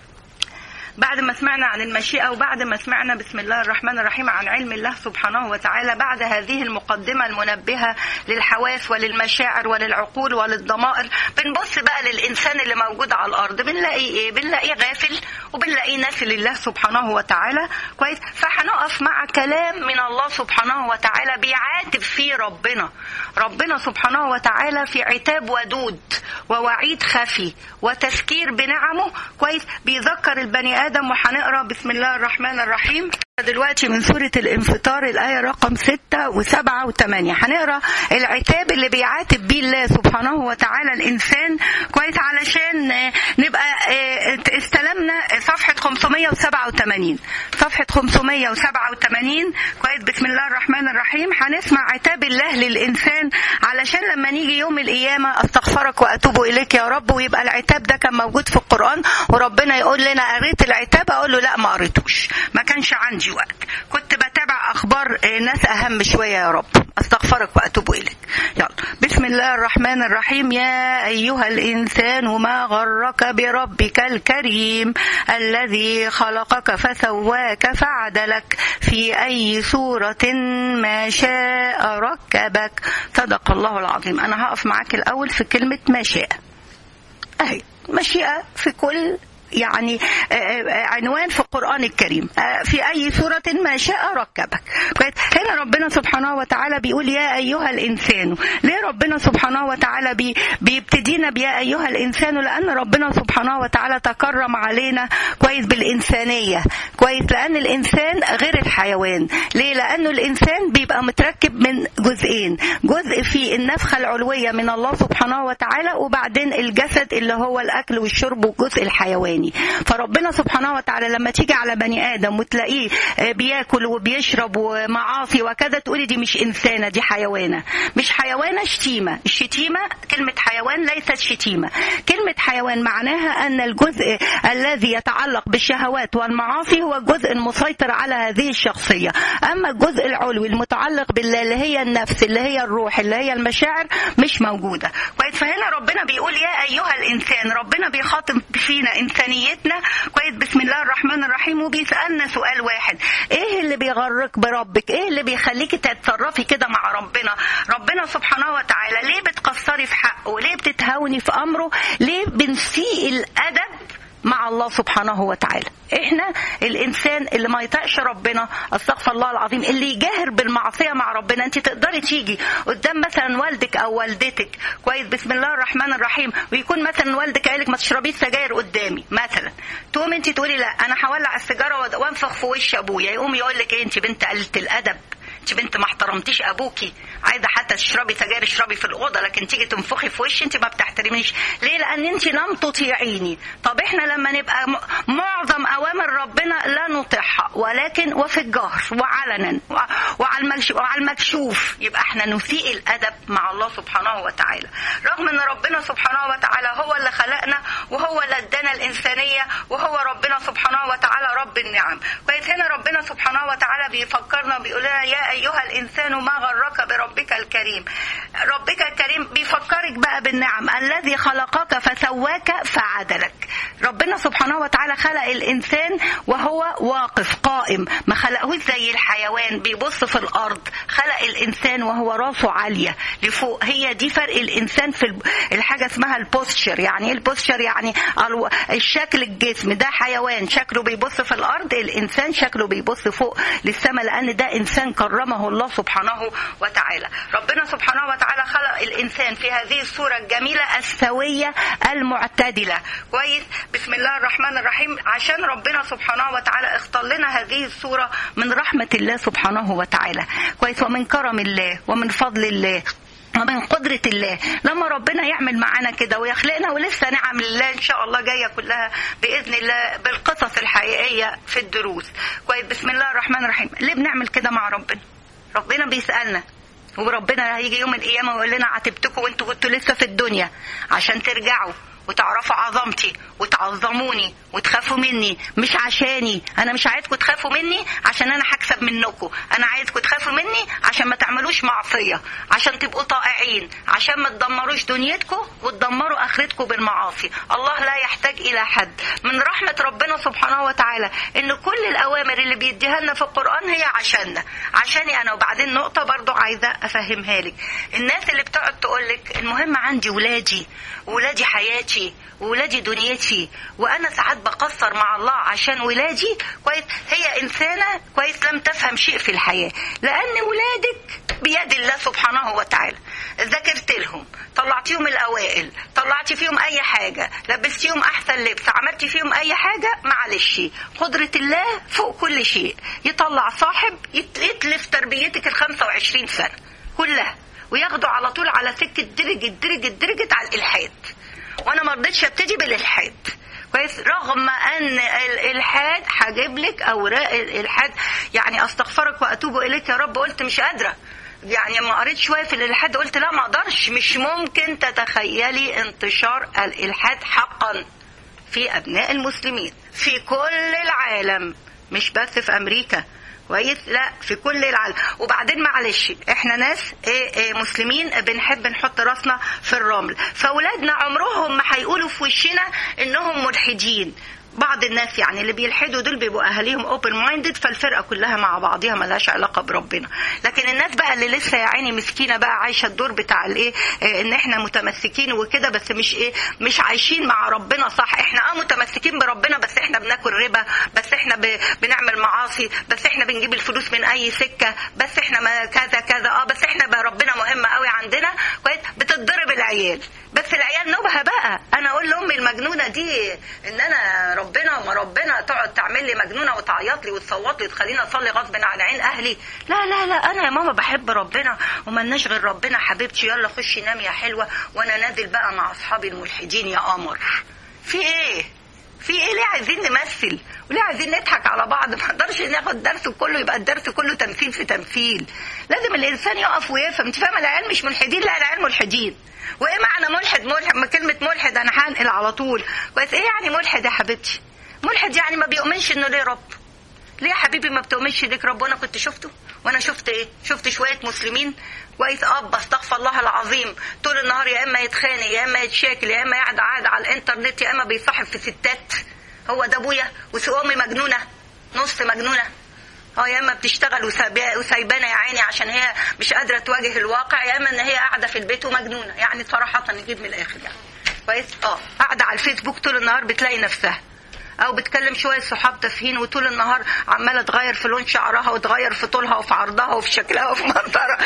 بعد ما سمعنا عن المشيئة وبعد ما سمعنا بسم الله الرحمن الرحيم عن علم الله سبحانه وتعالى بعد هذه المقدمة المنبهة للحواس وللمشاعر وللعقول وللضمائر بنبص بقى للإنسان اللي موجود على الأرض بنلاقي إيه؟ بنلاقيه غافل وبنلاقيه ناسي لله سبحانه وتعالى كويس فهنقف مع كلام من الله سبحانه وتعالى بيعاتب فيه ربنا ربنا سبحانه وتعالى في عتاب ودود ووعيد خفي وتذكير بنعمه كويس بيذكر البني آدم وهنقرا بسم الله الرحمن الرحيم دلوقتي من سورة الانفطار الآية رقم ستة وسبعة وثمانية هنقرا العتاب اللي بيعاتب بيه الله سبحانه وتعالى الإنسان كويس علشان نبقى استلمنا صفحة 587 صفحة 587 كويس بسم الله الرحمن الرحيم هنسمع عتاب الله للإنسان علشان لما نيجي يوم القيامة أستغفرك وأتوب إليك يا رب ويبقى العتاب ده كان موجود في القرآن وربنا يقول لنا قريت العتاب أقول له لا ما قريتوش ما كانش عندي وقت كنت بتابع اخبار ناس اهم شويه يا رب استغفرك واتوب اليك يلا بسم الله الرحمن الرحيم يا ايها الانسان ما غرك بربك الكريم الذي خلقك فسواك فعدلك في اي صوره ما شاء ركبك صدق الله العظيم انا هقف معاك الاول في كلمه ما شاء اهي مشيئه في كل يعني عنوان في القرآن الكريم في أي سورة ما شاء ركبك هنا ربنا سبحانه وتعالى بيقول يا أيها الإنسان ليه ربنا سبحانه وتعالى بي بيبتدينا بيا أيها الإنسان لأن ربنا سبحانه وتعالى تكرم علينا كويس بالإنسانية كويس لأن الإنسان غير الحيوان ليه لأنه الإنسان بيبقى متركب من جزئين جزء في النفخة العلوية من الله سبحانه وتعالى وبعدين الجسد اللي هو الأكل والشرب والجزء الحيواني تاني فربنا سبحانه وتعالى لما تيجي على بني ادم وتلاقيه بياكل وبيشرب ومعاصي وكذا تقولي دي مش انسانه دي حيوانه مش حيوانه شتيمه الشتيمه كلمه حيوان ليست شتيمه كلمه حيوان معناها ان الجزء الذي يتعلق بالشهوات والمعاصي هو الجزء المسيطر على هذه الشخصيه اما الجزء العلوي المتعلق بالله اللي هي النفس اللي هي الروح اللي هي المشاعر مش موجوده كويس فهنا ربنا بيقول يا ايها الانسان ربنا بيخاطب فينا انسان نيتنا كويس بسم الله الرحمن الرحيم وبيسالنا سؤال واحد ايه اللي بيغرك بربك ايه اللي بيخليكي تتصرفي كده مع ربنا ربنا سبحانه وتعالى ليه بتقصري في حقه ليه بتتهاوني في امره ليه بنسيء الادب مع الله سبحانه وتعالى احنا الانسان اللي ما يطيقش ربنا استغفر الله العظيم اللي يجاهر بالمعصيه مع ربنا انت تقدري تيجي قدام مثلا والدك او والدتك كويس بسم الله الرحمن الرحيم ويكون مثلا والدك قال لك ما تشربيش سجاير قدامي مثلا تقوم انت تقولي لا انا هولع السيجاره وانفخ في وش ابويا يقوم يقول لك ايه انت بنت قلة الادب انت بنت ما احترمتيش ابوكي عايزه حتى تشربي سجاير اشربي في الاوضه لكن تيجي تنفخي في وشي انت ما بتحترمينيش ليه لان انت لم تطيعيني طب احنا لما نبقى معظم اوامر ربنا لا نطيعها ولكن وفي الجهر وعلنا وعلى المكشوف يبقى احنا نسيء الادب مع الله سبحانه وتعالى رغم ان ربنا سبحانه وتعالى هو اللي خلقنا وهو اللي ادانا الانسانيه وهو ربنا سبحانه وتعالى رب النعم كويس هنا ربنا سبحانه وتعالى بيفكرنا بيقول لنا يا ايها الانسان ما غرك بربك الكريم ربك الكريم بيفكرك بقى بالنعم الذي خلقك فسواك فعدلك ربنا سبحانه وتعالى خلق الانسان وهو واقف قائم ما خلقهوش زي الحيوان بيبص في الارض خلق الانسان وهو راسه عاليه لفوق هي دي فرق الانسان في الحاجه اسمها البوستشر يعني ايه البوستشر يعني الشكل الجسم ده حيوان شكله بيبص في الارض الانسان شكله بيبص فوق للسماء لان ده انسان كرمه الله سبحانه وتعالى ربنا سبحانه وتعالى خلق الانسان في هذه الصوره الجميله السويه المعتدله كويس بسم الله الرحمن الرحيم عشان ربنا سبحانه وتعالى اختار لنا هذه الصوره من رحمه الله سبحانه وتعالى كويس ومن كرم الله ومن فضل الله ومن قدرة الله لما ربنا يعمل معانا كده ويخلقنا ولسه نعم الله إن شاء الله جاية كلها بإذن الله بالقصص الحقيقية في الدروس كويس بسم الله الرحمن الرحيم ليه بنعمل كده مع ربنا ربنا بيسألنا وربنا هيجي يوم القيامة ويقول لنا عاتبتكم وانتوا كنتوا لسه في الدنيا عشان ترجعوا وتعرفوا عظمتي وتعظموني وتخافوا مني مش عشاني انا مش عايزكم تخافوا مني عشان انا هكسب منكم انا عايزكم تخافوا مني عشان ما تعملوش معصيه عشان تبقوا طائعين عشان ما تدمروش دنيتكم وتدمروا اخرتكم بالمعاصي الله لا يحتاج الى حد من رحمه ربنا سبحانه وتعالى ان كل الاوامر اللي بيديها لنا في القران هي عشاننا عشاني انا وبعدين نقطه برضو عايزه افهمها لك الناس اللي بتقعد تقول لك المهم عندي ولادي ولادي حياتي وولادي دنيتي وانا ساعات بقصر مع الله عشان ولادي كويس هي انسانه كويس لم تفهم شيء في الحياه لان ولادك بيد الله سبحانه وتعالى ذاكرت لهم طلعتيهم الاوائل طلعتي فيهم اي حاجه لبستيهم احسن لبس عملتي فيهم اي حاجه معلش قدره الله فوق كل شيء يطلع صاحب يتلف تربيتك ال 25 سنه كلها وياخدوا على طول على سكه درجه درجه درجه على الالحاد وانا ما رضيتش ابتدي بالالحاد كويس رغم ان الالحاد هجيب لك اوراق الالحاد يعني استغفرك واتوب اليك يا رب قلت مش قادره يعني ما قريت شويه في الالحاد قلت لا ما اقدرش مش ممكن تتخيلي انتشار الالحاد حقا في ابناء المسلمين في كل العالم مش بس في امريكا كويس لا في كل العالم وبعدين معلش احنا ناس ايه ايه مسلمين بنحب نحط راسنا في الرمل فاولادنا عمرهم ما هيقولوا في وشنا انهم ملحدين بعض الناس يعني اللي بيلحدوا دول بيبقوا اهاليهم اوبن مايندد فالفرقه كلها مع بعضها ملهاش علاقه بربنا لكن الناس بقى اللي لسه يا عيني مسكينه بقى عايشه الدور بتاع الايه اه ان احنا متمسكين وكده بس مش ايه مش عايشين مع ربنا صح احنا اه متمسكين بربنا بس احنا بناكل ربا بس احنا ب... بنعمل معاصي بس احنا بنجيب الفلوس من اي سكه بس احنا ما كذا كذا اه بس احنا بقى ربنا مهم قوي عندنا كويس بتتضرب العيال بس العيال نبهه بقى انا اقول لامي المجنونه دي ان انا ربنا وما ربنا تقعد تعمل لي مجنونه وتعيط لي وتصوت لي وتخليني اصلي غصب عن عين اهلي لا لا لا انا يا ماما بحب ربنا وملناش غير ربنا حبيبتي يلا خشي نام يا حلوه وانا نازل بقى مع اصحابي الملحدين يا قمر في ايه في ايه ليه عايزين نمثل وليه عايزين نضحك على بعض ما نقدرش ناخد درس كله يبقى الدرس كله تمثيل في تمثيل لازم الانسان يقف ويفهم انت فاهمه العيال مش ملحدين لا العيال ملحدين وايه معنى ملحد ملحد ما كلمه ملحد انا هنقل على طول بس ايه يعني ملحد يا حبيبتي ملحد يعني ما بيؤمنش انه ليه رب ليه يا حبيبي ما بتؤمنش ليك رب وانا كنت شفته وانا شفت ايه شفت شويه مسلمين كويس اب استغفر الله العظيم طول النهار يا اما يتخانق يا اما يتشاكل يا اما يقعد قاعد على الانترنت يا اما بيصاحب في ستات هو ده ابويا وامي مجنونه نص مجنونه اه يا اما بتشتغل وسايبانا يا عيني عشان هي مش قادره تواجه الواقع يا اما ان هي قاعده في البيت ومجنونه يعني صراحه نجيب من الاخر يعني كويس اه قاعده على الفيسبوك طول النهار بتلاقي نفسها او بتكلم شويه صحاب تافهين وطول النهار عماله تغير في لون شعرها وتغير في طولها وفي عرضها وفي شكلها وفي منظرها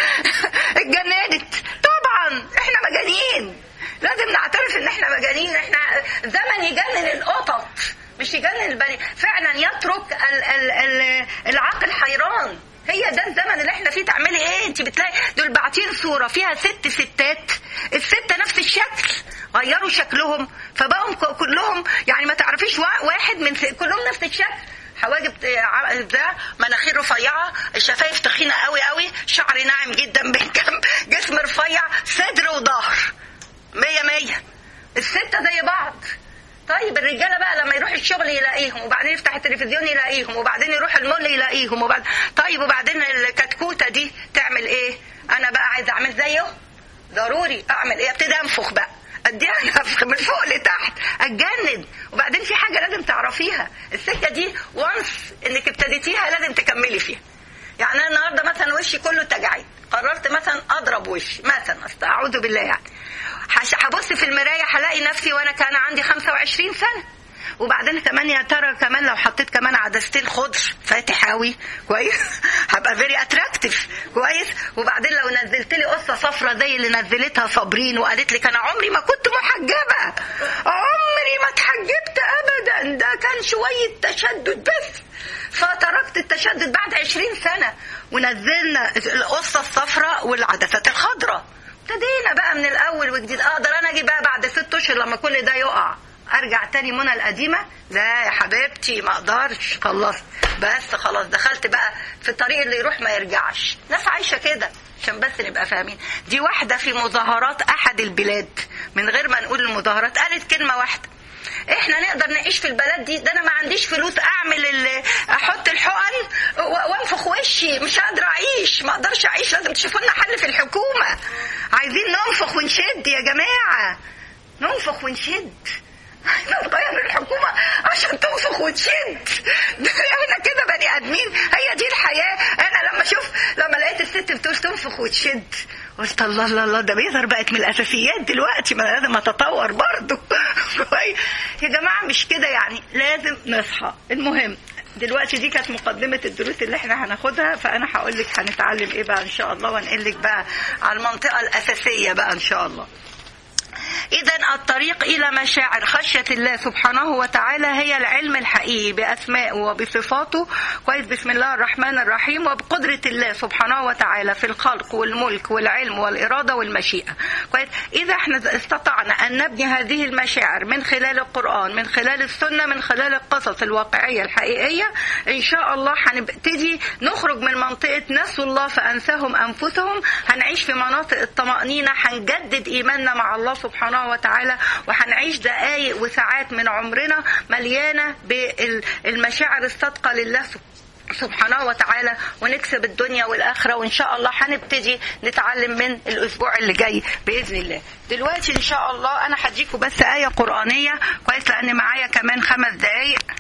اتجننت طبعا احنا مجانين لازم نعترف ان احنا مجانين احنا زمن يجنن القطط مش يجنن البني فعلا يترك ال ال ال العقل حيران هي ده الزمن اللي احنا فيه تعملي ايه انت بتلاقي دول باعتين صوره فيها ست ستات الستة نفس الشكل غيروا شكلهم فبقوا كلهم يعني ما تعرفيش واحد من كلهم نفس الشكل حواجب ده مناخير رفيعه الشفايف تخينه قوي قوي شعر ناعم جدا بالجنب جسم رفيع صدر وظهر مية مية الستة زي بعض طيب الرجاله بقى لما يروح الشغل يلاقيهم وبعدين يفتح التلفزيون يلاقيهم وبعدين يروح المول يلاقيهم وبعد طيب وبعدين الكتكوته دي تعمل ايه؟ انا بقى عايزه اعمل زيه ضروري اعمل ايه؟ ابتدي انفخ بقى اديها نفخ من فوق لتحت اتجنن وبعدين في حاجه لازم تعرفيها السكه دي وانس انك ابتديتيها لازم تكملي فيها يعني انا النهارده مثلا وشي كله تجاعيد قررت مثلا اضرب وشي مثلا اعوذ بالله يعني هبص في المرايه هلاقي نفسي وانا كان عندي 25 سنه وبعدين كمان يا ترى كمان لو حطيت كمان عدستين خضر فاتحاوي كويس هبقى فيري اتراكتيف كويس وبعدين لو نزلت لي قصه صفرة زي اللي نزلتها صابرين وقالت لك انا عمري ما كنت محجبه عمري ما اتحجبت ابدا ده كان شويه تشدد بس فتركت التشدد بعد عشرين سنة ونزلنا القصة الصفراء والعدسات الخضراء ابتدينا بقى من الأول وجديد أقدر أنا أجي بقى بعد ست أشهر لما كل ده يقع أرجع تاني منى القديمة لا يا حبيبتي ما أقدرش خلصت بس خلاص دخلت بقى في الطريق اللي يروح ما يرجعش ناس عايشة كده عشان بس نبقى فاهمين دي واحدة في مظاهرات أحد البلاد من غير ما نقول المظاهرات قالت كلمة واحدة احنا نقدر نعيش في البلد دي ده انا ما عنديش فلوس اعمل ال- احط الحقن و- وانفخ وشي مش قادره اعيش ما اقدرش اعيش لازم تشوفوا لنا حل في الحكومه عايزين ننفخ ونشد يا جماعه ننفخ ونشد احنا نغير الحكومة عشان تنفخ وتشد ده احنا كده بني ادمين هي دي الحياة انا لما اشوف لما لقيت الست بتقول تنفخ وتشد قلت الله الله الله ده بيظهر بقت من الاساسيات دلوقتي ما أنا لازم اتطور برضه كويس يا جماعة مش كده يعني لازم نصحى المهم دلوقتي دي كانت مقدمة الدروس اللي احنا هناخدها فأنا هقول لك هنتعلم ايه بقى إن شاء الله وانقل لك بقى على المنطقة الأساسية بقى إن شاء الله. إذا الطريق إلى مشاعر خشية الله سبحانه وتعالى هي العلم الحقيقي بأسمائه وبصفاته كويس بسم الله الرحمن الرحيم وبقدرة الله سبحانه وتعالى في الخلق والملك والعلم والإرادة والمشيئة كويس إذا احنا استطعنا أن نبني هذه المشاعر من خلال القرآن من خلال السنة من خلال القصص الواقعية الحقيقية إن شاء الله هنبتدي نخرج من منطقة نسوا الله فأنساهم أنفسهم هنعيش في مناطق الطمأنينة هنجدد إيماننا مع الله سبحانه وتعالى وهنعيش دقايق وساعات من عمرنا مليانة بالمشاعر الصادقة لله سبحانه وتعالى ونكسب الدنيا والآخرة وإن شاء الله هنبتدي نتعلم من الأسبوع اللي جاي بإذن الله دلوقتي إن شاء الله أنا هديكم بس آية قرآنية كويس لأن معايا كمان خمس دقايق